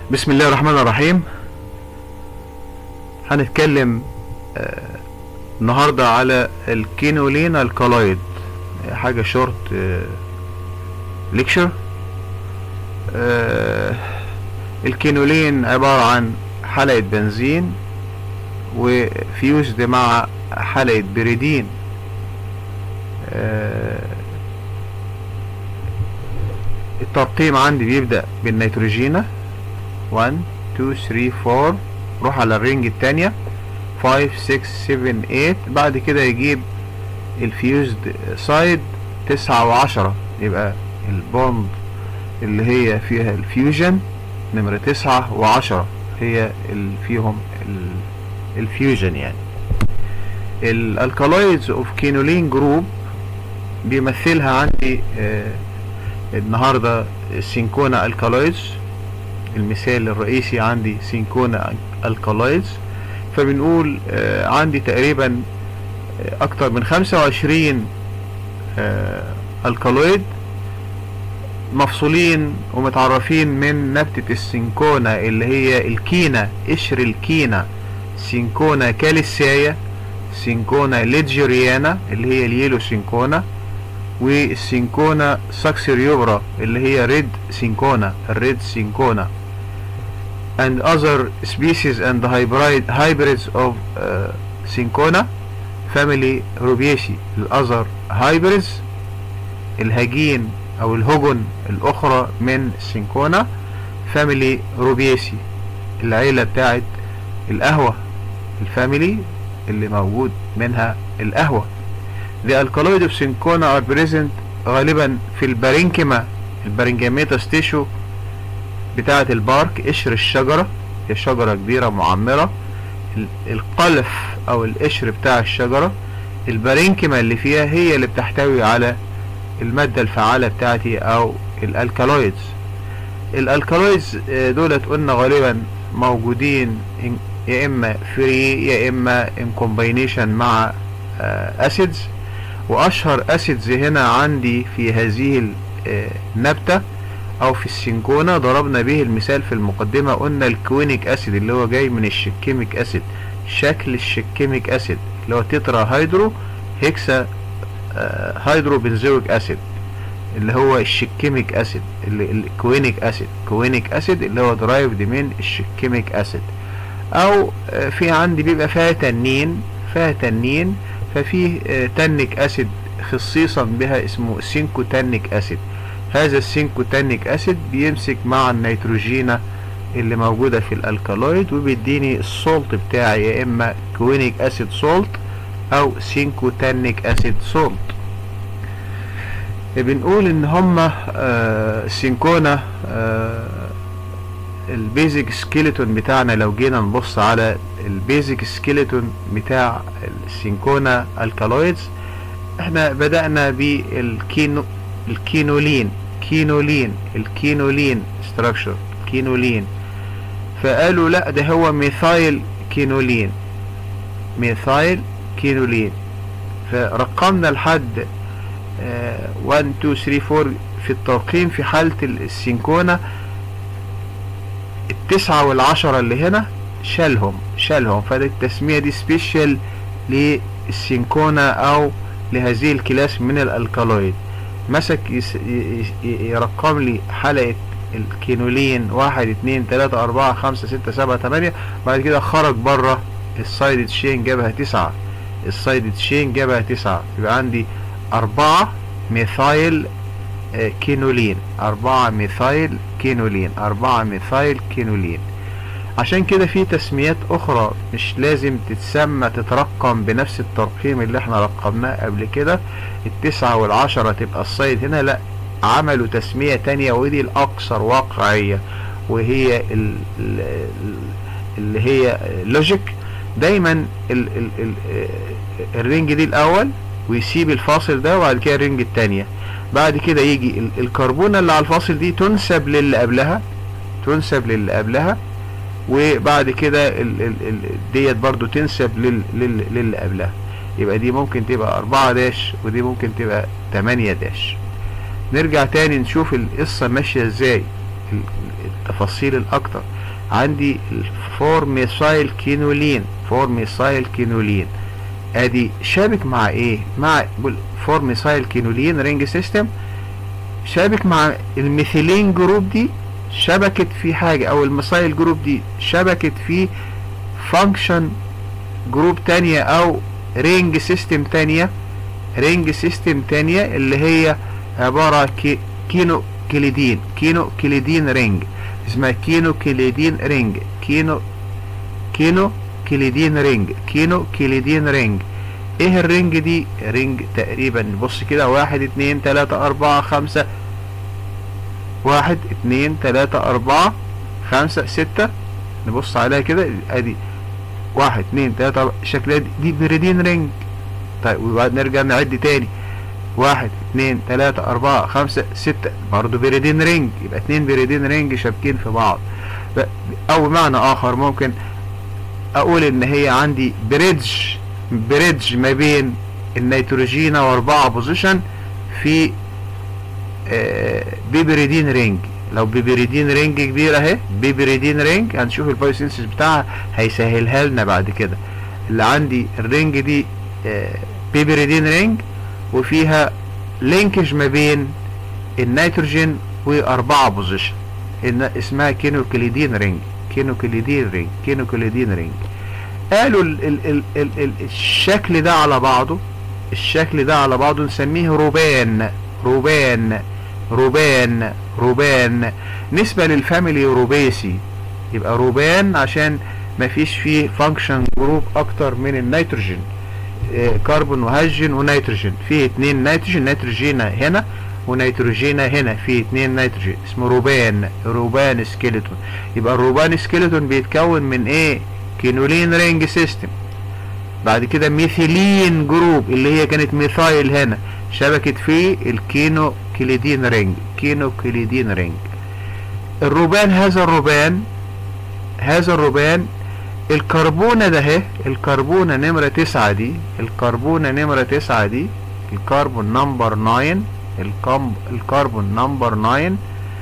بسم الله الرحمن الرحيم هنتكلم آه، النهاردة على الكينولين الكالويد حاجة شورت ليكشر الكينولين عبارة عن حلقة بنزين وفيوزد مع حلقة بريدين آه، الترقيم عندي بيبدأ بالنيتروجينة 1 2 3 4 روح على الرينج التانية 5 6 7 8 بعد كده يجيب الفيوزد سايد 9 وعشرة يبقى البوند اللي هي فيها الفيوجن نمرة تسعة وعشرة هي اللي فيهم ال- الفيوجن يعني الالكالويدز اوف كينولين جروب بيمثلها عندي آه النهاردة السينكونا الكالويدز المثال الرئيسي عندي سينكونا الكالويدز فبنقول آه عندي تقريبا آه اكتر من 25 آه الكالويد مفصولين ومتعرفين من نبتة السينكونا اللي هي الكينا قشر الكينا سينكونا كاليسايا سينكونا ليدجريانا اللي هي اليلو سينكونا والسينكونا ساكسيريوبرا اللي هي ريد سينكونا الريد سينكونا and other species and hybrid hybrids of uh, سينكونا family rubiaceae الأذر hybrids الهجين أو الهجن الأخرى من السينكونا family rubiaceae العيلة بتاعت القهوة الفاميلي اللي موجود منها القهوة The alkaloid of Syncona are present غالبا في البارينكيما البارينجيميتاس تيشو بتاعة البارك قشر الشجرة هي شجرة كبيرة معمرة ال- القلف او القشر بتاع الشجرة البارينكيما اللي فيها هي اللي بتحتوي على المادة الفعالة بتاعتي او الالكالويدز الالكالويدز آه، دولت قلنا غالبا موجودين in- يا اما فري يا اما ان كومباينيشن مع اسيدز واشهر اسيدز هنا عندي في هذه ال- آه، النبتة او في السينكونا ضربنا به المثال في المقدمة قلنا الكوينيك اسيد اللي هو جاي من الشكيميك اسيد شكل الشكيميك اسيد اللي هو تترا هيدرو هيكسا آه، هيدرو بنزويك اسيد اللي هو الشكيميك اسيد اللي الكوينيك اسيد كوينيك اسيد اللي هو درايفد من الشكيميك اسيد او آه، في عندي بيبقى فيها تنين فيها تنين ففيه آه، تنك اسيد خصيصا بها اسمه سينكوتانيك اسيد هذا السينكوتانيك اسيد بيمسك مع النيتروجينة اللي موجودة في الالكالويد وبيديني السولت بتاعي يا اما كوينيك اسيد سولت او سينكوتانيك اسيد سولت بنقول ان هما آه سينكونا آه البيزك سكيلتون بتاعنا لو جينا نبص على البيزك سكيلتون بتاع السينكونا الكالويدز احنا بدأنا بالكينو الكينولين كينولين الكينولين ستراكشر كينولين فقالوا لا ده هو ميثايل كينولين ميثايل كينولين فرقمنا لحد آه، 1 2 3 4 في الترقيم في حالة السينكونا التسعة والعشرة اللي هنا شالهم شالهم فده التسمية دي سبيشال للسينكونا او لهذه الكلاس من الالكالويد مسك يس- ي- ي- يرقم لي حلقة الكينولين واحد اتنين تلاتة اربعة خمسة ستة سبعة تمانية بعد كده خرج بره السايد تشين جابها تسعة السايد تشين جابها تسعة يبقى عندي أربعة ميثايل آه، كينولين أربعة ميثايل كينولين أربعة ميثايل كينولين عشان كده في تسميات أخرى مش لازم تتسمى تترقم بنفس الترقيم اللي احنا رقمناه قبل كده التسعة والعشرة تبقى الصيد هنا لا عملوا تسمية تانية ودي الأكثر واقعية وهي ال ال اللي هي لوجيك دايما ال ال ال الرينج دي الأول ويسيب الفاصل ده وبعد كده الرينج التانية بعد كده يجي ال- الكربونة اللي على الفاصل دي تنسب للي قبلها تنسب للي قبلها وبعد كده ال- ال- ال- ديت برضو تنسب لل- لل- للي قبلها يبقى دي ممكن تبقى أربعة داش ودي ممكن تبقى تمانية داش نرجع تاني نشوف القصة ماشية ازاي ال- التفاصيل الأكتر عندي الفورميسايل كينولين فورميسايل كينولين ادي شابك مع ايه مع فورميسايل كينولين رينج سيستم شابك مع الميثيلين جروب دي شبكت في حاجة او الميثايل جروب دي شبكت في فانكشن جروب تانية او رينج سيستم تانية رينج سيستم تانية اللي هي عبارة كي كينو كليدين كينو كليدين رينج اسمها كينو كليدين رينج كينو كينو كليدين رينج كينو كليدين رينج ايه الرينج دي رينج تقريبا بص كده واحد اتنين تلاتة اربعة خمسة واحد اتنين تلاتة اربعة خمسة ستة نبص عليها كده ادي واحد اتنين تلاتة اربعة الشكل دي, دي بريدين رينج طيب وبعد نرجع نعد تاني واحد اتنين تلاتة اربعة خمسة ستة برضو بريدين رينج يبقى اتنين بريدين رينج شابكين في بعض او معنى اخر ممكن اقول ان هي عندي بريدج بريدج ما بين النيتروجينا واربعة بوزيشن في آه بيبريدين رينج لو بيبريدين رينج كبيرة اهي بيبريدين رينج هنشوف البايوسينسيس بتاعها هيسهلها لنا بعد كده اللي عندي الرينج دي آه بيبريدين رينج وفيها لينكج ما بين النيتروجين واربعة بوزيشن اسمها كينوكليدين رينج كينوكليدين رينج كينوكليدين رينج قالوا ال ال ال ال ال الشكل ده على بعضه الشكل ده على بعضه نسميه روبان روبان روبان روبان نسبة للفاميلي روبيسي يبقى روبان عشان ما فيش فيه فانكشن جروب اكتر من النيتروجين اه كربون وهيدروجين ونيتروجين فيه اتنين نيتروجين نيتروجينا هنا ونيتروجينا هنا فيه اتنين نيتروجين اسمه روبان روبان سكيلتون يبقى الروبان سكيلتون بيتكون من ايه كينولين رينج سيستم بعد كده ميثيلين جروب اللي هي كانت ميثايل هنا شبكت فيه الكينو كليدين رينج كينو كليدين رينج الروبان هذا الروبان هذا الروبان الكربونة ده اهي الكربونة نمرة تسعة دي الكربونة نمرة تسعة دي الكربون نمبر ناين الكربون نمبر ناين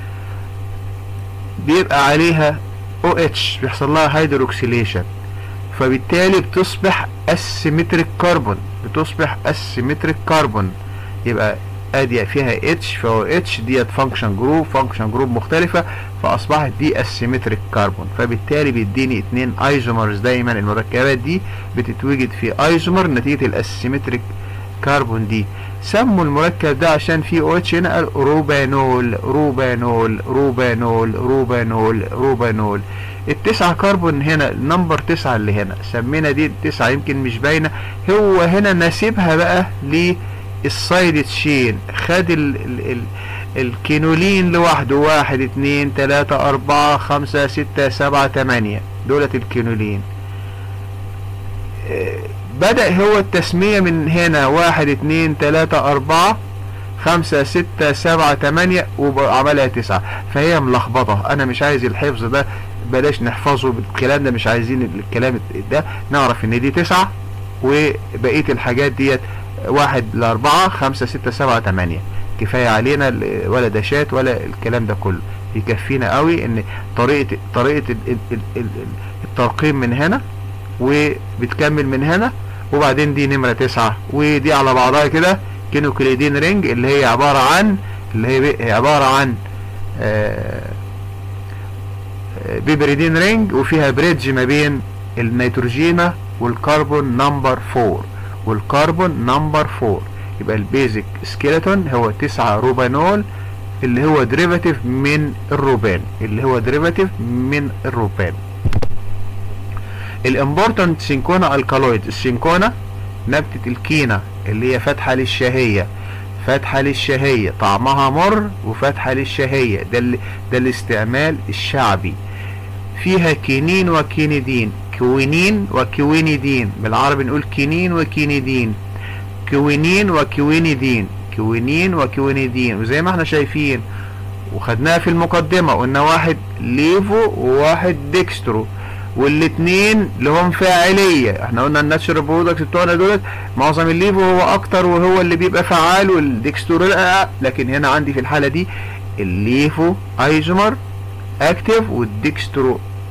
بيبقى عليها او اتش بيحصل لها هيدروكسيليشن فبالتالي بتصبح اسيمتريك كربون بتصبح اسيمتريك كربون يبقى ادي فيها اتش فهو اتش ديت فانكشن جروب فانكشن جروب مختلفة فاصبحت دي اسيمتريك كربون فبالتالي بيديني اتنين ايزومرز دايما المركبات دي بتتوجد في ايزومر نتيجة الاسيمتريك كربون دي سموا المركب ده عشان فيه او اتش هنا قال روبانول روبانول روبانول روبانول روبانول التسعة كربون هنا النمبر تسعة اللي هنا سمينا دي التسعة يمكن مش باينة هو هنا ناسبها بقى للسايد تشين خد ال ال ال الكينولين لوحده واحد اتنين تلاتة اربعة خمسة ستة سبعة تمانية دولة الكينولين بدأ هو التسمية من هنا واحد اتنين تلاتة اربعة خمسة ستة سبعة تمانية وعملها تسعة فهي ملخبطة انا مش عايز الحفظ ده بلاش نحفظه بالكلام ده مش عايزين الكلام ده نعرف ان دي تسعة وبقية الحاجات ديت واحد لاربعة خمسة ستة سبعة تمانية كفاية علينا ولا دشات ولا الكلام ده كله يكفينا قوي ان طريقة طريقة الترقيم من هنا وبتكمل من هنا وبعدين دي نمرة تسعة ودي على بعضها كده كينوكليدين رينج اللي هي عبارة عن اللي هي عبارة عن آه بيبريدين رينج وفيها بريدج ما بين النيتروجينا والكربون نمبر 4 والكربون نمبر 4 يبقى البيزك سكيلتون هو 9 روبانول اللي هو ديريفاتيف من الروبان اللي هو ديريفاتيف من الروبان الامبورتنت سينكونا الكالويد السينكونا نبتة الكينة اللي هي فاتحة للشهية فاتحة للشهية طعمها مر وفاتحة للشهية ده, ده الاستعمال الشعبي فيها كينين وكينيدين كوينين وكوينيدين بالعربي نقول كينين وكينيدين كوينين وكوينيدين كوينين وكوينيدين وزي ما احنا شايفين وخدناها في المقدمة قلنا واحد ليفو وواحد ديكسترو والاثنين لهم فاعلية احنا قلنا الناتشرال برودكتس بتوعنا دولت معظم الليفو هو اكتر وهو اللي بيبقى فعال والديكسترو لا لكن هنا عندي في الحالة دي الليفو ايزومر اكتف والديكسترو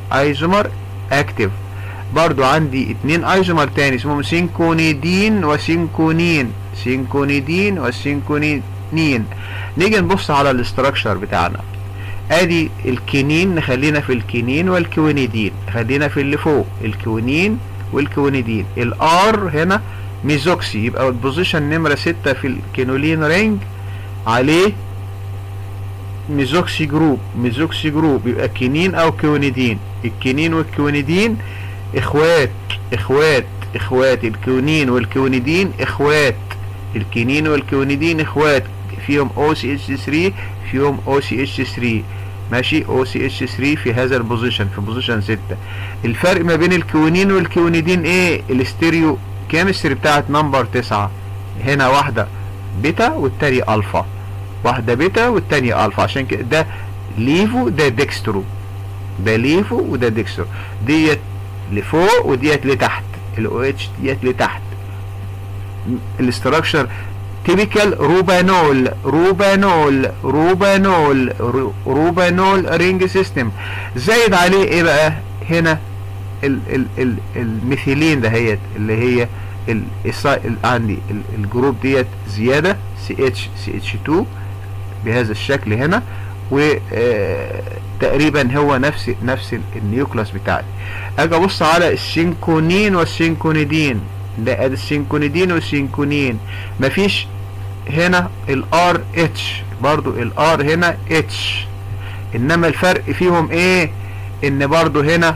ايزومر اكتف برضو عندي اتنين ايزومر تاني اسمهم سينكونيدين وسينكونين سينكونيدين وسينكونين نيجي نبص على الاستراكشر بتاعنا ادي الكينين نخلينا في الكينين والكوينيدين خلينا في اللي فوق الكوينين والكوينيدين الار هنا ميزوكسي يبقى البوزيشن نمرة ستة في الكينولين رينج عليه ميزوكسي جروب ميزوكسي جروب يبقى كينين او كوينيدين الكينين والكوينيدين اخوات اخوات اخوات الكونين والكونيدين اخوات الكينين والكونيدين اخوات فيهم او سي اتش 3 فيهم او سي اتش 3 ماشي او سي اتش 3 في هذا البوزيشن في بوزيشن 6 الفرق ما بين الكونين والكونيدين ايه الاستيريو كيمستري بتاعت نمبر 9 هنا واحده بيتا والتانية الفا واحده بيتا والتانية الفا عشان كده ده ليفو ده ديكسترو ده ليفو وده ديكسترو ديت لفوق وديت لتحت الاو اتش ديت لتحت الاستراكشر تيبيكال روبانول روبانول روبانول روبانول رينج سيستم زايد عليه ايه بقى هنا ال ال ال الميثيلين دهيت اللي هي ال ال عندي ال الجروب ديت زياده سي اتش سي اتش 2 بهذا الشكل هنا وتقريبا هو نفس نفس النيوكلاس بتاعي اجي ابص على السينكونين والسينكونيدين ده ادي السينكونيدين والسينكونين مفيش هنا الار اتش برضو الار هنا اتش انما الفرق فيهم ايه ان برضو هنا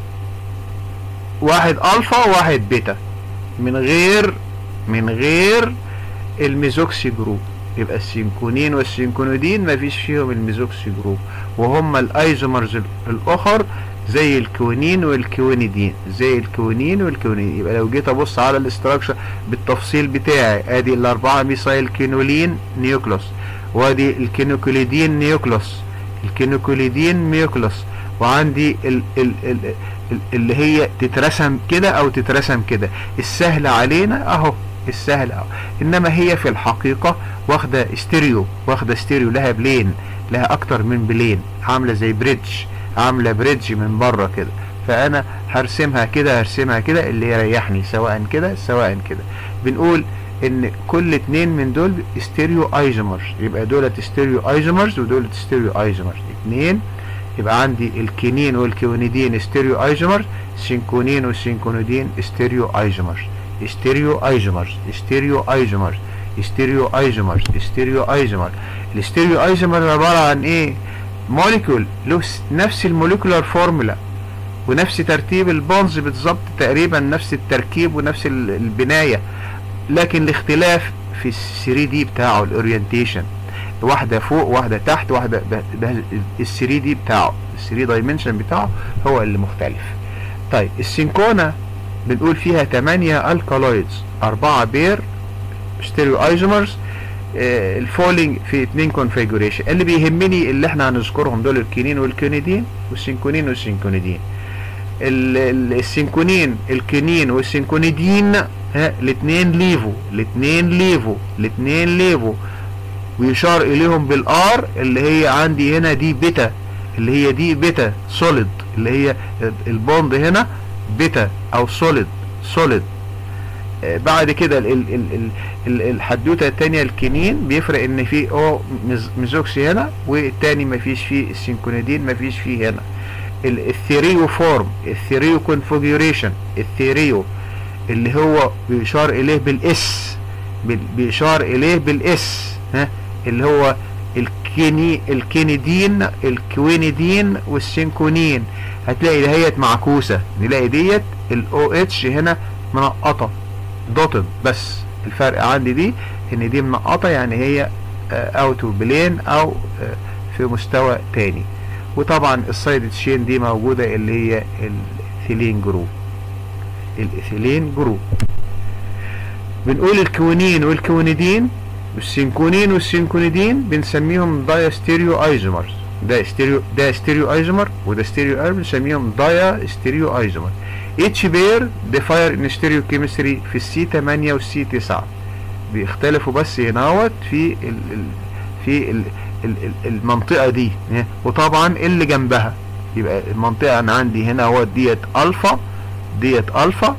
واحد الفا وواحد بيتا من غير من غير الميزوكسي جروب يبقى السينكونين والسينكونيدين مفيش فيهم الميزوكسي جروب وهم الايزومرز الاخر زي الكونين والكونيدين زي الكونين والكونيدين يبقى لو جيت ابص على الاستراكشر بالتفصيل بتاعي ادي الاربعه ميثايل كينولين نيوكلوس وادي الكينوكوليدين نيوكلوس الكينوكوليدين نيوكلوس وعندي ال ال ال ال اللي هي تترسم كده او تترسم كده السهل علينا اهو السهل اهو انما هي في الحقيقه واخده ستيريو واخده ستيريو لها بلين لها اكتر من بلين عامله زي بريدج عامله بريدج من بره كده فانا هرسمها كده هرسمها كده اللي يريحني سواء كده سواء كده بنقول ان كل اتنين من دول ستيريو ايزومرز يبقى دولت ستيريو ايزومرز ودولت ستيريو ايزومرز اتنين يبقى عندي الكينين والكيونيدين ستيريو ايزومرز سينكونين والسينكونيدين ستيريو ايزومرز ستيريو ايزومرز ستيريو ايزومرز ستيريو ايزومرز ستيريو ايزومر الستيريو ايزومر عباره عن ايه موليكول له نفس الموليكولار فورمولا ونفس ترتيب البونز بالظبط تقريبا نفس التركيب ونفس البنايه لكن الاختلاف في ال 3 دي بتاعه الاورينتيشن واحده فوق واحده تحت واحده ال 3 دي بتاعه ال 3 دايمنشن بتاعه هو اللي مختلف طيب السينكونا بنقول فيها 8 الكالويدز 4 بير ستيريو ايزومرز آه الفولينج في اتنين كونفيجوريشن اللي بيهمني اللي احنا هنذكرهم دول الكينين والكينيدين والسينكونين والسينكونيدين السينكونين الكينين والسينكونيدين ها الاثنين ليفو الاثنين ليفو الاثنين ليفو ويشار اليهم بالار اللي هي عندي هنا دي بيتا اللي هي دي بيتا سوليد اللي هي البوند هنا بيتا او سوليد سوليد بعد كده الحدوته الثانيه الكنين بيفرق ان في او ميزوكسي هنا والتاني مفيش فيه السينكونيدين مفيش فيه هنا الثيريو فورم الثيريو كونفيجوريشن الثيريو اللي هو بيشار اليه بالاس بيشار اليه بالاس ها اللي هو الكيني الكينيدين الكوينيدين والسينكونين هتلاقي دهيت معكوسه نلاقي ديت الاو اتش هنا منقطه دوتد بس الفرق عندي دي ان دي منقطه يعني هي اوت اوف بلين او في مستوى تاني وطبعا السايد تشين دي موجوده اللي هي الاثيلين جروب الاثيلين جروب بنقول الكونين والكونيدين والسينكونين والسينكونيدين بنسميهم دايا ستيريو ايزومرز ده ستيريو ده ستيريو ايزومر وده ستيريو ايزومر بنسميهم دايا ستيريو ايزومر اتش بير ديفاير ان ستيريو كيمستري في السي 8 والسي 9 بيختلفوا بس هناوت في ال ال في ال ال المنطقه دي وطبعا اللي جنبها يبقى المنطقة انا عندي هنا هو ديت الفا ديت الفا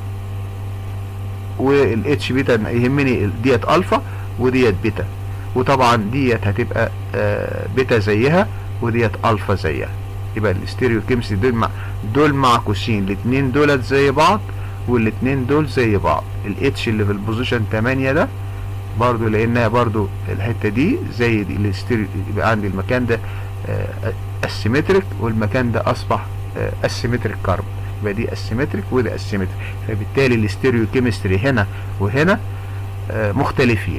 والاتش بيتا يهمني ديت الفا وديت بيتا وطبعا ديت هتبقى آه بيتا زيها وديت الفا زيها يبقى الاستيريو كيمستري دول مع دول معكوسين الاثنين دولت زي بعض والاثنين دول زي بعض الاتش اللي في البوزيشن 8 ده برضو لانها برضو الحته دي زي دي الاستيريو يبقى عندي المكان ده اسيمتريك والمكان ده اصبح اسيمتريك كارب يبقى دي اسيمتريك وده اسيمتريك فبالتالي الاستيريو كيمستري هنا وهنا مختلفين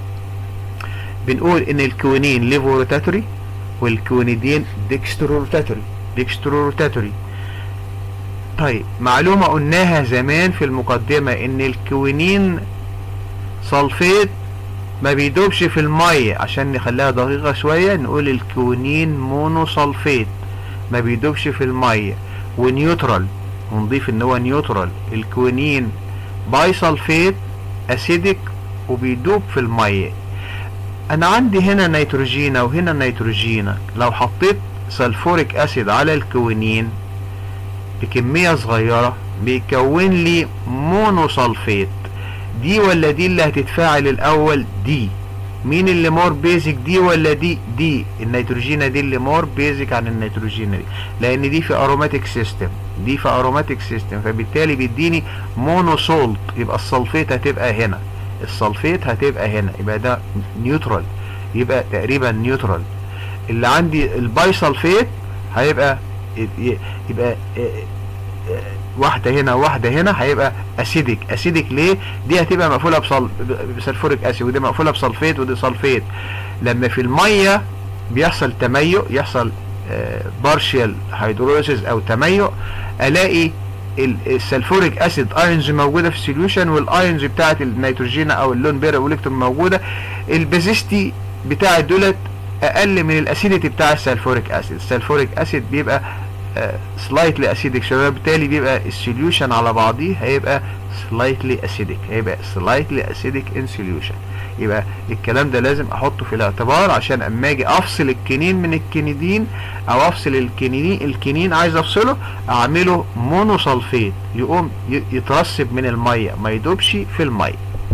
بنقول ان الكونين ليفو روتاتوري والكونيدين ديكسترو روتاتوري ديكسترو روتاتوري طيب معلومة قلناها زمان في المقدمة ان الكونين صلفيت ما بيدوبش في المية عشان نخليها دقيقة شوية نقول الكونين مونو صلفيت ما بيدوبش في المية ونيوترال ونضيف ان هو نيوترال الكونين باي صلفيت اسيدك وبيدوب في المية انا عندي هنا نيتروجينا وهنا نيتروجينا لو حطيت سلفوريك اسيد على الكونين بكمية صغيرة بيكون لي مونوسلفيت دي ولا دي اللي هتتفاعل الاول دي مين اللي مور بيزك دي ولا دي دي النيتروجينا دي اللي مور بيزك عن النيتروجينا دي لان دي في اروماتيك سيستم دي في اروماتيك سيستم فبالتالي بيديني مونوسولت يبقى السلفيت هتبقى هنا السلفيت هتبقى هنا يبقى ده نيوترال يبقى تقريبا نيوترال اللي عندي الباي سلفيت هيبقى يبقى واحدة هنا واحدة هنا هيبقى اسيدك اسيدك ليه دي هتبقى مقفولة بصل... بسلفوريك اسيد ودي مقفولة بسلفيت ودي سلفيت لما في المية بيحصل تميؤ يحصل بارشيال هيدروليسيس او تميؤ الاقي السلفوريك اسيد ايونز موجوده في السوليوشن والايونز بتاعه النيتروجين او اللون بير والكترون موجوده البازيستي بتاع دولت اقل من الاسيديتي بتاع السلفوريك اسيد السلفوريك اسيد بيبقى سلايتلي اسيدك شويه بالتالي بيبقى السوليوشن على بعضيه هيبقى سلايتلي اسيدك هيبقى سلايتلي اسيدك ان سوليوشن يبقى الكلام ده لازم احطه في الاعتبار عشان اما اجي افصل الكنين من الكنيدين او افصل الكنين الكنين عايز افصله اعمله مونوسلفيت يقوم يترسب من الميه ما يدوبش في الميه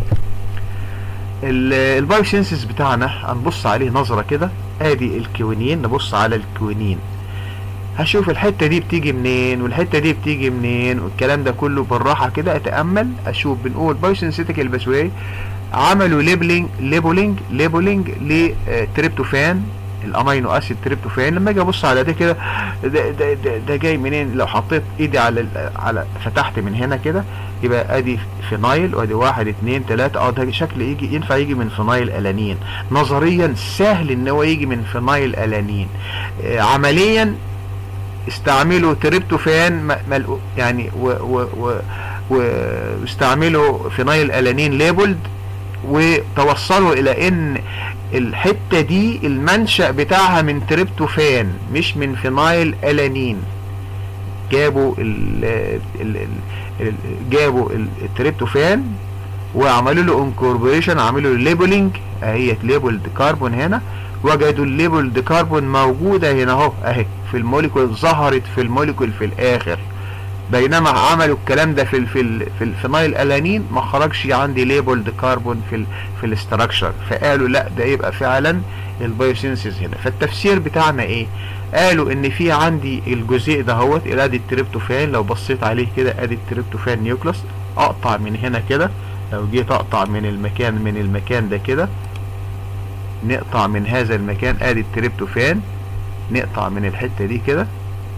البايوسينسيس بتاعنا هنبص عليه نظره كده ادي الكوينين نبص على الكوينين هشوف الحتة دي بتيجي منين والحتة دي بتيجي منين والكلام ده كله بالراحة كده اتأمل اشوف بنقول بايوسينسيتيك الباسواي عملوا ليبلينج ليبلينج ليبلينج لتريبتوفان الامينو اسيد تريبتوفان لما اجي ابص على ده كده ده, ده, ده, ده جاي منين لو حطيت ايدي على على فتحت من هنا كده يبقى ادي فينايل وادي واحد اتنين تلاته اه ده شكل يجي ينفع يجي من فينايل الانين نظريا سهل ان هو يجي من فينايل الانين آه عمليا استعملوا تريبتوفان ملقو يعني و و و واستعملوا فينايل الانين ليبلد وتوصلوا الى ان الحتة دي المنشأ بتاعها من تريبتوفان مش من فينايل الانين جابوا ال ال ال جابوا التريبتوفان وعملوا له انكوربوريشن عملوا له ليبلنج اهي ليبلد كربون هنا وجدوا الليبلد كربون موجودة هنا اهو اهي في الموليكول ظهرت في الموليكول في الاخر بينما عملوا الكلام ده في ال في ال في الفينايل الانين ما خرجش عندي ليبلد كربون في ال في الاستراكشر فقالوا لا ده يبقى فعلا البايوسينسيس هنا فالتفسير بتاعنا ايه قالوا ان في عندي الجزيء ده اهوت ادي التريبتوفان لو بصيت عليه كده ادي التريبتوفان نيوكلس اقطع من هنا كده لو جيت اقطع من المكان من المكان ده كده نقطع من هذا المكان ادي التريبتوفان نقطع من الحتة دي كده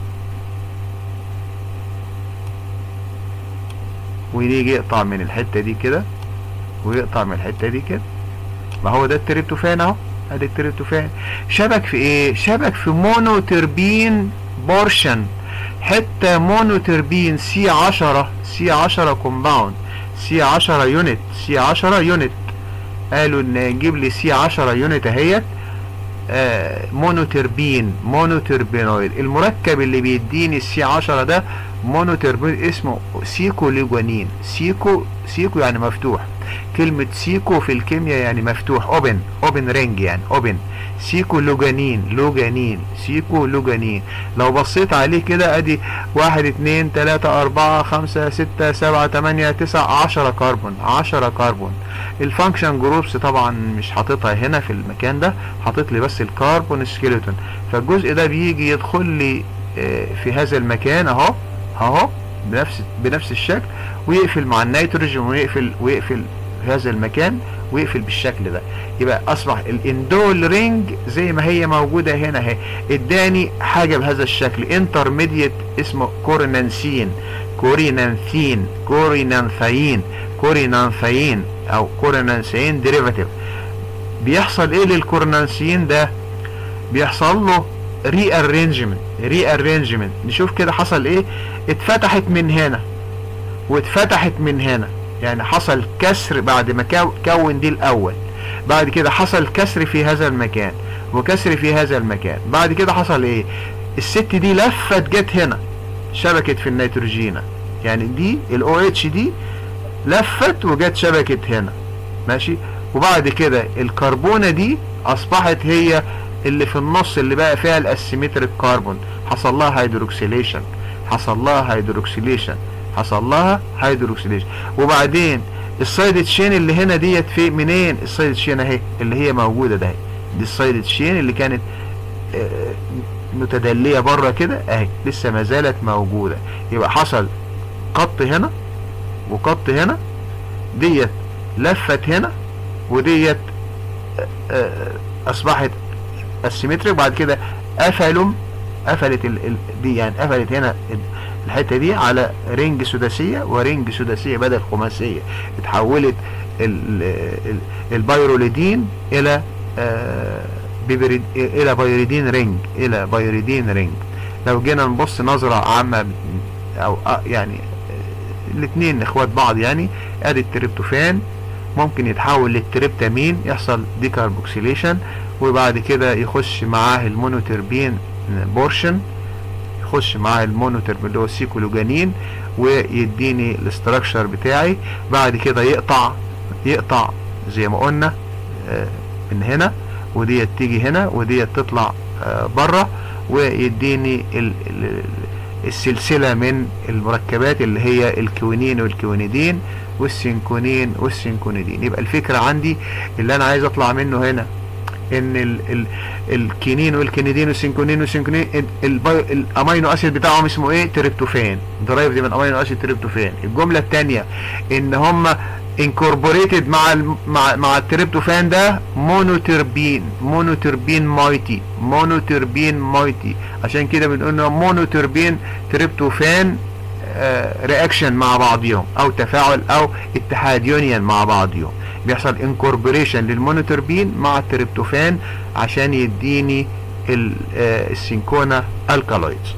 ويجي يقطع من الحتة دي كده ويقطع من الحتة دي كده ما هو ده التريبتوفان اهو ادي التريبتوفان شبك في ايه شبك في مونوتربين بورشن حتة مونوتربين سي عشرة سي عشرة كومباوند سي عشرة يونت سي عشرة يونت قالوا ان نجيب لي سي عشرة يونت اهيت آه مونوتربين مونوتربينويد المركب اللي بيديني السي 10 ده مونوتربين اسمه سيكو ليجوانين سيكو سيكو يعني مفتوح كلمة سيكو في الكيمياء يعني مفتوح اوبن اوبن رينج يعني اوبن سيكو لوجانين لوجانين سيكو لوجانين لو بصيت عليه كده ادي واحد اتنين تلاتة اربعة خمسة ستة سبعة تمانية تسعة عشرة كربون عشرة كربون الفانكشن جروبس طبعا مش حاططها هنا في المكان ده حاطط لي بس الكربون سكيلتون فالجزء ده بيجي يدخل لي في هذا المكان اهو اهو بنفس بنفس الشكل ويقفل مع النيتروجين ويقفل ويقفل في هذا المكان ويقفل بالشكل ده يبقى اصبح الاندول رينج زي ما هي موجوده هنا اهي اداني حاجه بهذا الشكل انترميديت اسمه كورنانسين كورينانثين كورينانثاين كورينانثاين او كورينانثاين ديريفاتيف بيحصل ايه للكورنانسين ده بيحصل له ري ارينجمنت ري ارينجمنت نشوف كده حصل ايه اتفتحت من هنا واتفتحت من هنا يعني حصل كسر بعد ما كون دي الاول بعد كده حصل كسر في هذا المكان وكسر في هذا المكان بعد كده حصل ايه الست دي لفت جت هنا شبكت في النيتروجينا يعني دي الاو اتش دي لفت وجت شبكت هنا ماشي وبعد كده الكربونة دي اصبحت هي اللي في النص اللي بقى فيها الاسيمتريك كربون حصل لها هيدروكسيليشن حصل لها هيدروكسيليشن حصل لها هيدروكسيليشن وبعدين السايد تشين اللي هنا ديت في منين السايد تشين اهي اللي هي موجوده ده دي السايد تشين اللي كانت متدليه بره كده اهي لسه ما زالت موجوده يبقى حصل قط هنا وقط هنا ديت لفت هنا وديت اصبحت السيمتريك بعد كده قفلوا قفلت ال ال دي يعني قفلت هنا الحته دي على رينج سداسيه ورينج سداسيه بدل خماسيه اتحولت ال ال البيروليدين الى آه بيبريد الى بايريدين رينج الى بايريدين رينج لو جينا نبص نظره عامه او آه يعني الاثنين اخوات بعض يعني ادي التريبتوفان ممكن يتحول للتريبتامين يحصل ديكاربوكسيليشن وبعد كده يخش معاه المونوتربين بورشن يخش معاه المونوترب اللي هو السيكولوجانين ويديني الاستراكشر بتاعي بعد كده يقطع يقطع زي ما قلنا من هنا وديت تيجي هنا وديت تطلع بره ويديني ال ال السلسلة من المركبات اللي هي الكوينين والكوينيدين والسينكونين والسينكونيدين يبقى الفكرة عندي اللي انا عايز اطلع منه هنا ان ال ال الكينين والكينيدين والسينكونين والسينكونين الامينو اسيد بتاعهم اسمه ايه تريبتوفان درايفد من امينو اسيد تريبتوفان الجمله الثانيه ان هم انكوربوريتد مع ال مع مع التريبتوفان ده مونوتربين مونوتربين مايتي مونوتربين مايتي عشان كده بنقول مونوتربين تريبتوفان رياكشن مع بعضهم او تفاعل او اتحاد يونيون مع بعضهم بيحصل انكوربوريشن للمونوتربين مع التريبتوفان عشان يديني السينكونا الكالويدز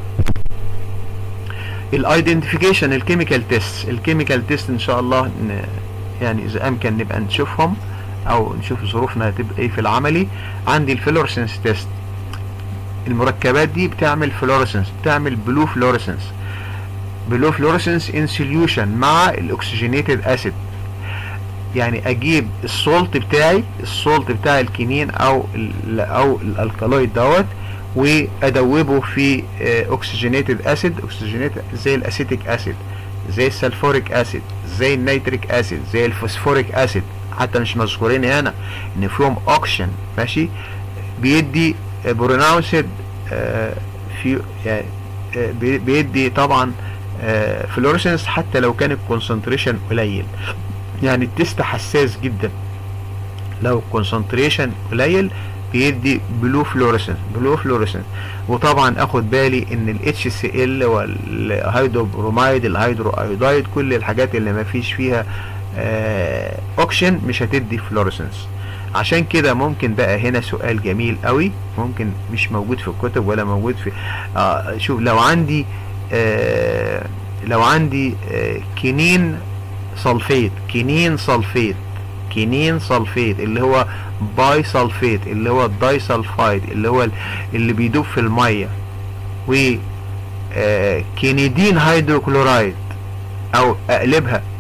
الايدنتيفيكيشن الكيميكال تيست الكيميكال تيست ان شاء الله يعني اذا امكن نبقى نشوفهم او نشوف ظروفنا هتبقى ايه في العملي عندي الفلورسنس تيست المركبات دي بتعمل فلورسنس بتعمل بلو فلورسنس بلو فلورسنس ان سوليوشن مع الاكسجينيتد اسيد يعني اجيب السولت بتاعي السولت بتاع الكينين او ال او الالكالويد دوت وادوبه في اوكسجينيتد اسيد اوكسجينيتد زي الاسيتيك اسيد زي السلفوريك اسيد زي النيتريك اسيد زي الفوسفوريك اسيد حتى مش مذكورين هنا ان فيهم اوكشن ماشي بيدي بروناوسد في يعني بيدي طبعا فلورسنس حتى لو كان الكونسنتريشن قليل يعني التست حساس جدا لو الكونسنتريشن قليل بيدي بلو فلورسنس بلو فلورسنس وطبعا اخد بالي ان الاتش سي ال والهيدروبرومايد الهيدرو ايودايد كل الحاجات اللي ما فيش فيها آه اوكشن مش هتدي فلورسنس عشان كده ممكن بقى هنا سؤال جميل قوي ممكن مش موجود في الكتب ولا موجود في آه شوف لو عندي آه لو عندي آه كينين صلفيت كينين صلفيت كينين صلفيت اللي هو باي صلفيت اللي هو الداي صلفايد اللي هو اللي بيدوب في الميه و آه كينيدين هيدروكلورايد او اقلبها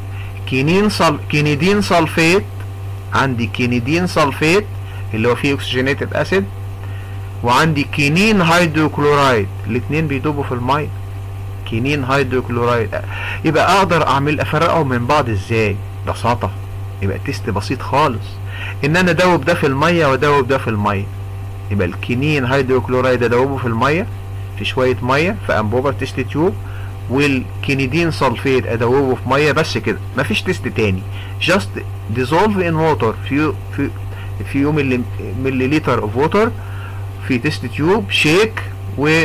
كينين صل... كينيدين سلفيت عندي كينيدين سلفيت اللي هو فيه اكسجينيتد اسيد وعندي كينين هيدروكلورايد الاثنين بيدوبوا في الميه كينين هيدروكلورايد يبقى اقدر اعمل افرقهم من بعض ازاي ببساطه يبقى التست بسيط خالص ان انا ادوب ده في الميه وادوب ده في الميه يبقى الكينين هيدروكلورايد ادوبه في الميه في شويه ميه في انبوبه تيست تيوب والكينيدين سلفيت ادوبه في ميه بس كده مفيش تيست تاني جاست ديزولف ان ووتر في في في ملي ملي لتر اوف ووتر في تيست تيوب شيك و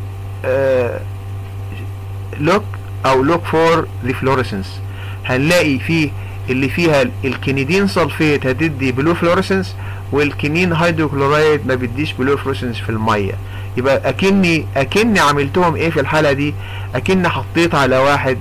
لوك او لوك فور ذا فلوريسنس هنلاقي فيه اللي فيها الكينيدين سلفيت هتدي بلو فلوريسنس والكينين هيدروكلورايد ما بيديش بلو فلوريسنس في الميه يبقى اكني اكني عملتهم ايه في الحاله دي اكني حطيت على واحد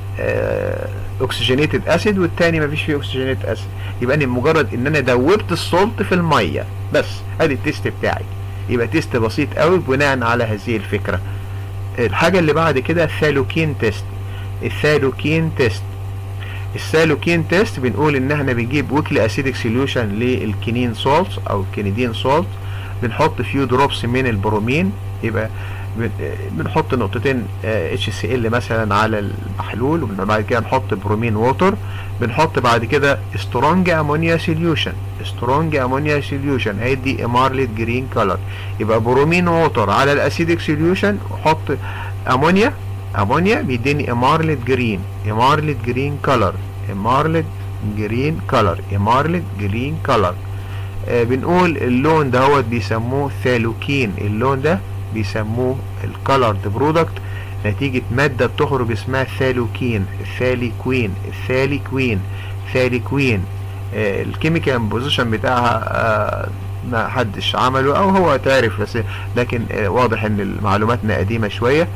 اوكسجينيتد اسيد والتاني ما فيش فيه اوكسجينيتد اسيد يبقى انا مجرد ان انا دوبت السولت في الميه بس ادي التيست بتاعي يبقى تيست بسيط قوي بناء على هذه الفكره الحاجه اللي بعد كده الثالوكين تيست الثالوكين تيست الثالوكين تيست بنقول ان احنا بنجيب ويكلي اسيدك سوليوشن للكينين سولت او الكينيدين سولت بنحط فيو دروبس من البرومين يبقى بنحط نقطتين اتش سي ال مثلا على المحلول وبعد كده نحط برومين ووتر بنحط بعد كده سترونج امونيا سوليوشن سترونج امونيا سوليوشن هيدي امارلت جرين كولر يبقى برومين ووتر على الاسيدك سوليوشن وحط امونيا امونيا بيديني امارلت جرين امارلت جرين كولر امارلت جرين كولر امارلت جرين كولر آه بنقول اللون دهوت بيسموه ثالوكين اللون ده بيسموه الكولرد برودكت نتيجة مادة بتخرج اسمها ثالوكين الثاليكوين الثاليكوين ثاليكوين آه الكيميكال بوزيشن بتاعها آه ما حدش عمله او هو تعرف بس لكن آه واضح ان معلوماتنا قديمة شوية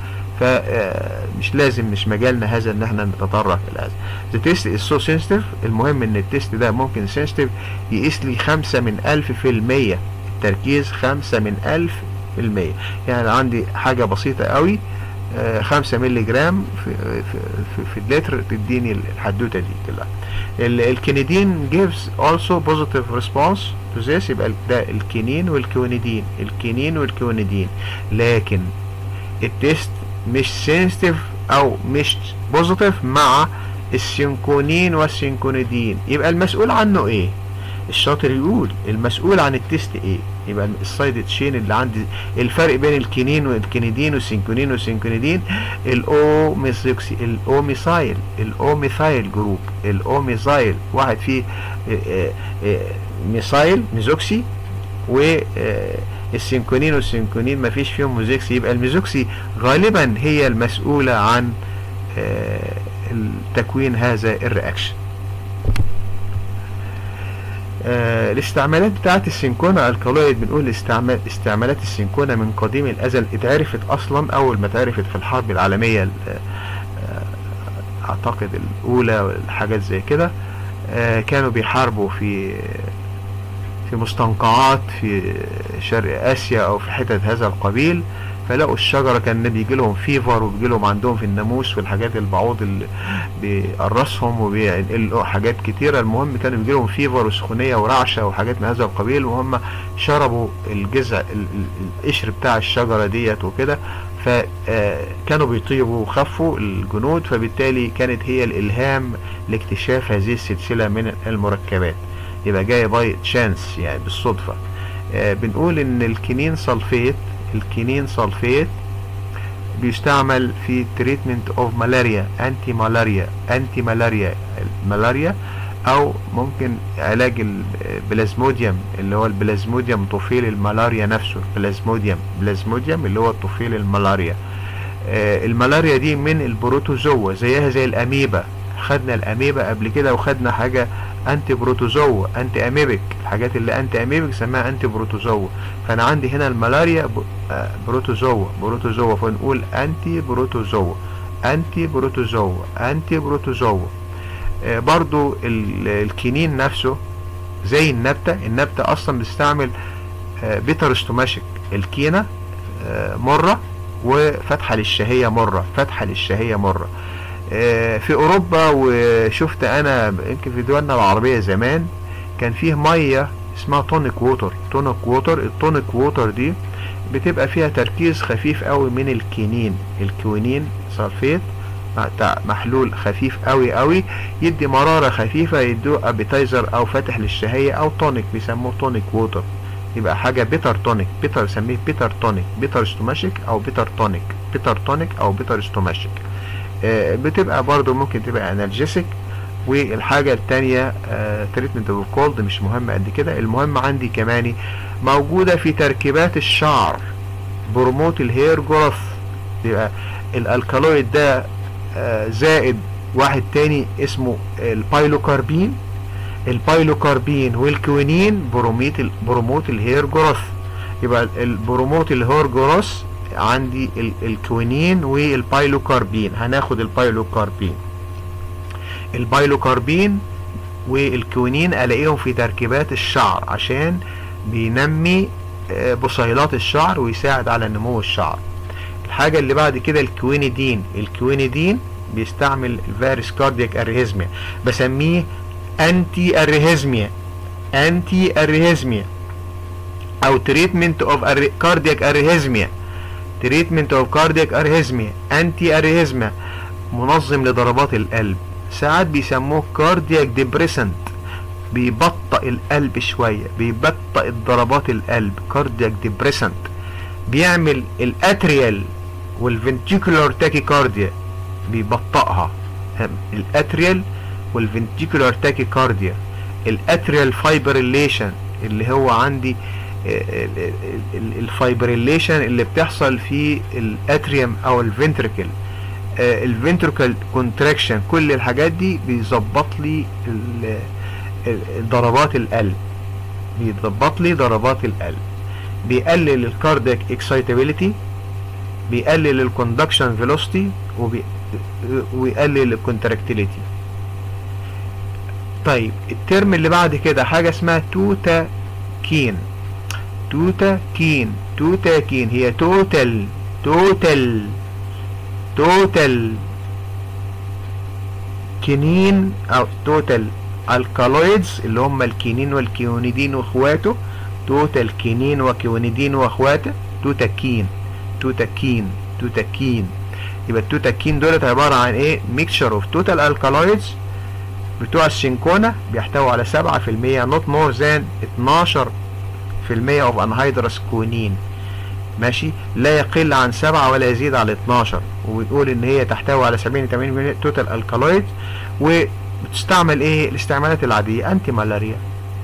فمش لازم مش مجالنا هذا ان احنا نتطرق الى هذا the test is so sensitive المهم ان التست ده ممكن sensitive يقيس لي خمسة من الف في المية التركيز خمسة من الف في المية يعني عندي حاجة بسيطة قوي خمسة ملي جرام في, في, في, في اللتر تديني الحدوتة دي كلها الكينيدين gives also positive response to this يبقى ده الكينين والكونيدين الكينين والكونيدين لكن التست مش سنسيتيف او مش بوزيتيف مع السينكونين والسينكونيدين يبقى المسؤول عنه ايه الشاطر يقول المسؤول عن التست ايه يبقى السايد تشين اللي عندي الفرق بين الكينين والكينيدين والسينكونين والسينكونيدين الاو ميثوكسي الاو ميثايل الاو ميثايل جروب الاو ميثايل واحد فيه ميثايل ميزوكسي و السينكونين والسينكونين ما فيش فيهم ميزوكسي يبقى الميزوكسي غالبا هي المسؤولة عن تكوين هذا الرياكشن آه الاستعمالات بتاعت السينكونا الكالويد بنقول استعمال استعمالات السينكونا من قديم الازل اتعرفت اصلا اول ما اتعرفت في الحرب العالميه آه اعتقد الاولى والحاجات زي كده آه كانوا بيحاربوا في في مستنقعات في شرق اسيا او في حتت هذا القبيل فلقوا الشجرة كان بيجي لهم فيفر وبيجي لهم عندهم في الناموس والحاجات البعوض اللي بيقرصهم وبينقلوا حاجات كتيرة المهم كانوا بيجي لهم فيفر وسخونية ورعشة وحاجات من هذا القبيل وهم شربوا الجذع القشر بتاع الشجرة ديت وكده فكانوا بيطيبوا وخفوا الجنود فبالتالي كانت هي الإلهام لاكتشاف هذه السلسلة من المركبات يبقى جاية باي تشانس يعني بالصدفة بنقول ان الكينين سلفيت الكينين سلفيت بيستعمل في تريتمنت اوف ملاريا انتي ملاريا انتي ملاريا الملاريا او ممكن علاج البلازموديوم اللي هو البلازموديوم طفيل الملاريا نفسه بلازموديوم بلازموديوم اللي هو طفيل الملاريا آه الملاريا دي من البروتوزوا زيها زي الاميبا خدنا الاميبا قبل كده وخدنا حاجة انتي بروتوزوا انتي اميبك الحاجات اللي انتي اميبك سماها انتي بروتوزوا فانا عندي هنا الملاريا بروتوزوا بروتوزوا فنقول انتي بروتوزوا انتي بروتوزوا انتي بروتوزوا آه برضو الكينين نفسه زي النبتة النبتة اصلا بتستعمل آه بيتر ستوماشيك الكينة آه مرة وفتحة للشهية مرة فتحة للشهية مرة آه، في اوروبا وشفت انا يمكن في دولنا العربية زمان كان فيه مية اسمها تونيك ووتر تونيك ووتر التونيك ووتر دي بتبقى فيها تركيز خفيف قوي من الكينين الكوينين سلفيت بتاع محلول خفيف قوي قوي يدي مرارة خفيفة يدوه ابيتايزر او فاتح للشهية او تونيك بيسموه تونيك ووتر يبقى حاجة بيتر تونيك بيتر سميه بيتر تونيك بيتر ستوماشيك او بيتر تونيك بيتر تونيك او بيتر ستوماشيك آه، بتبقى برضو ممكن تبقى انرجيسك والحاجة التانية تريتمنت اوف كولد مش مهم قد كده المهم عندي كمان موجودة في تركيبات الشعر بروموت الهير جروث يبقى الالكالويد ده آه، زائد واحد تاني اسمه البايلوكاربين البايلوكاربين والكوينين بروميت بروموت الهير جروث يبقى البروموت الهير جروث عندي ال- الكوينين والبايلوكاربين هناخد البايلوكاربين البايلوكاربين والكوينين الاقيهم في تركيبات الشعر عشان بينمي آه، بصيلات الشعر ويساعد على نمو الشعر الحاجة اللي بعد كده الكوينيدين الكوينيدين بيستعمل فيروس كاردياك اريهزميا بسميه انتي اريهزميا انتي اريهزميا او تريتمنت اوف كاردياك اريهزميا تريتمنت اوف كاردياك اريهزميا انتي اريهزميا منظم لضربات القلب ساعات بيسموه كاردياك ديبريسنت بيبطئ القلب شوية بيبطئ ضربات القلب كاردياك ديبريسنت بيعمل الاتريال والفنتيكولار تاكيكارديا بيبطئها هم، الاتريال والفنتيكولار تاكيكارديا الاتريال فايبريليشن اللي هو عندي الفايبريليشن اللي بتحصل في الاتريوم او الفنتركل الفنتركل كونتراكشن كل الحاجات دي بيظبط لي ال- ال- ضربات القلب بيظبط لي ضربات القلب بيقلل الكاردياك اكسايتابيليتي بيقلل الكوندكشن فيلوسيتي ويقلل الكونتراكتيليتي طيب الترم اللي بعد كده حاجة اسمها توتا كين توتا كين توتا كين هي توتال توتال توتال كينين او توتال الكالويدز اللي هم الكينين والكيونيدين واخواته توتال كينين وكيونيدين واخواته توتاكين توتاكين توتاكين يبقى التوتاكين دولت عبارة عن ايه ميكشر اوف توتال الكالويدز بتوع السينكونا بيحتوي على 7% not more than 12% of anhydrous كونين ماشي لا يقل عن 7 ولا يزيد على 12 وبتقول ان هي تحتوي على 70 80% توتال الكالويد وبتستعمل ايه الاستعمالات العادية انتي مالاريا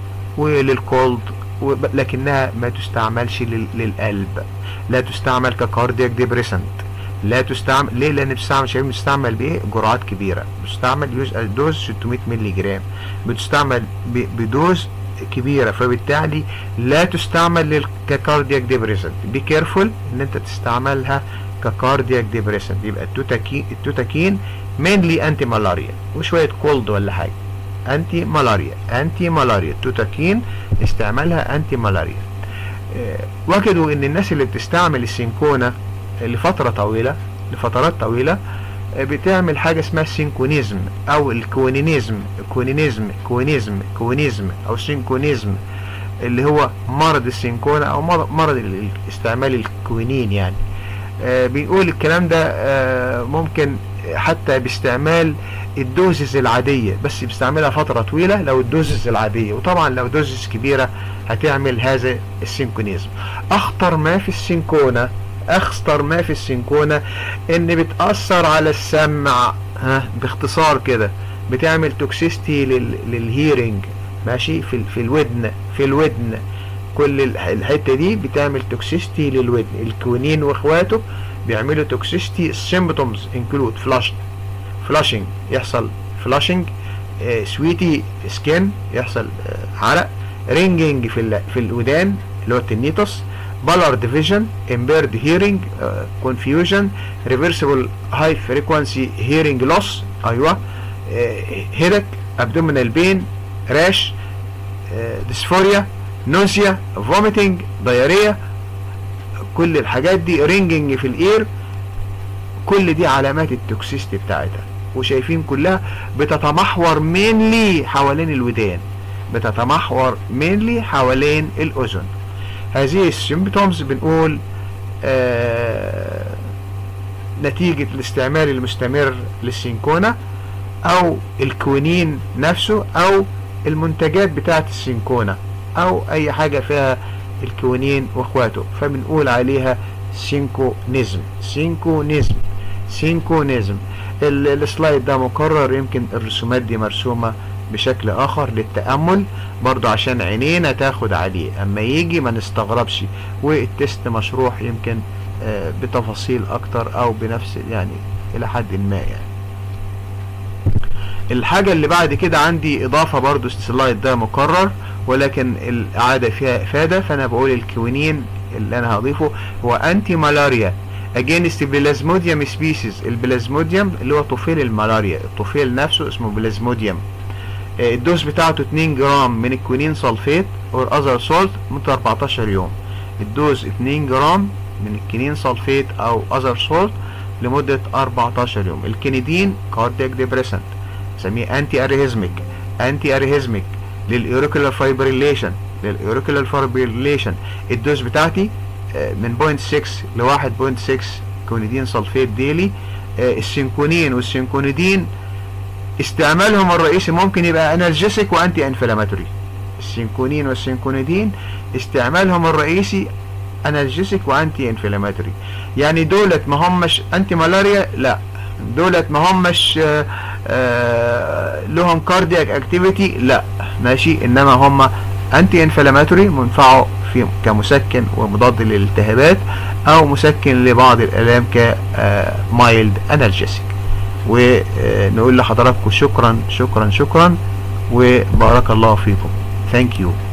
وللكولد وب- لكنها ما تستعملش لل- للقلب لا تستعمل ككاردياك ديبريسنت لا تستعمل ليه لان بتستعمل شباب بتستعمل بايه جرعات كبيره بتستعمل يوز دوز 600 مللي جرام بتستعمل ب- بدوز كبيره فبالتالي لا تستعمل لل- ككاردياك ديبريسنت بي كيرفول ان انت تستعملها ككاردياك ديبريسنت يبقى التوتاكين التوتاكين مينلي انتي مالاريا وشويه كولد ولا حاجه انتي مالاريا انتي مالاريا التوتاكين استعمالها انتي مالاريا آه، وجدوا ان الناس اللي بتستعمل السينكونا لفترة طويلة لفترات طويلة آه، بتعمل حاجة اسمها السينكونيزم او الكوينيزم كوينيزم كوينيزم كوينيزم او سينكونيزم اللي هو مرض السينكونا او مرض مرض ال- ال- استعمال الكوينين يعني آه، بيقول الكلام ده آه، ممكن حتى باستعمال الدوزز العادية بس بيستعملها فترة طويلة لو الدوزز العادية وطبعا لو دوزز كبيرة هتعمل هذا السينكونيزم اخطر ما في السينكونا اخطر ما في السينكونا ان بتأثر على السمع ها باختصار كده بتعمل توكسيستي للهيرنج ماشي في, ال- في الودن في الودن كل الح- الحته دي بتعمل توكسيستي للودن الكونين واخواته بيعملوا توكسيستي سيمبتومز انكلود فلاش فلاشنج يحصل فلاشنج سويتي سكين يحصل آه، عرق رينجينج في ال- في الودان اللي هو التنيتوس بالار ديفيجن امبيرد هيرنج كونفيوجن ريفرسبل هاي فريكوانسي هيرنج لوس ايوه هيدك ابدومينال بين راش ديسفوريا نوزيا فوميتنج دايريا كل الحاجات دي رينجنج في الاير كل دي علامات التوكسيستي بتاعتها وشايفين كلها بتتمحور مينلي حوالين الودان بتتمحور مينلي حوالين الاذن هذه السيمبتومز بنقول آه نتيجة الاستعمال المستمر للسينكونا او الكوينين نفسه او المنتجات بتاعة السينكونا او اي حاجة فيها الكوينين واخواته فبنقول عليها سينكونيزم سينكونيزم سينكونيزم السلايد ده مكرر يمكن الرسومات دي مرسومة بشكل اخر للتأمل برضو عشان عينينا تاخد عليه اما يجي ما نستغربش والتست مشروح يمكن بتفاصيل اكتر او بنفس يعني الى حد ما يعني الحاجة اللي بعد كده عندي اضافة برضو السلايد ده مكرر ولكن الاعادة فيها افادة فانا بقول الكوينين اللي انا هضيفه هو انتي ملاريا اجينست بلازموديوم سبيسيز البلازموديوم اللي هو طفيل الملاريا الطفيل نفسه اسمه بلازموديوم الدوز بتاعته 2 جرام من الكوينين سلفيت اور اذر سولت مدة 14 يوم الدوز 2 جرام من الكينين سلفيت او اذر سولت لمدة 14 يوم الكينيدين كاردياك ديبريسنت نسميه انتي اريهزميك انتي اريهزميك للاوريكولار فايبريليشن للاوريكولار فايبريليشن الدوز بتاعتي من 0.6 ل 1.6 كونيدين سلفيت ديلي السينكونين والسينكونيدين استعمالهم الرئيسي ممكن يبقى انرجيسيك وانتي انفلاماتوري السينكونين والسينكونيدين استعمالهم الرئيسي انرجيسيك وانتي انفلاماتوري يعني دولت ما همش انتي ملاريا لا دولت ما همش آآ آآ لهم كاردياك اكتيفيتي لا ماشي انما هم انتي انفلاماتوري منفعه في كمسكن ومضاد للالتهابات او مسكن لبعض الالام كمايلد انرجيسيك ونقول لحضراتكم شكرا شكرا شكرا وبارك الله فيكم ثانك يو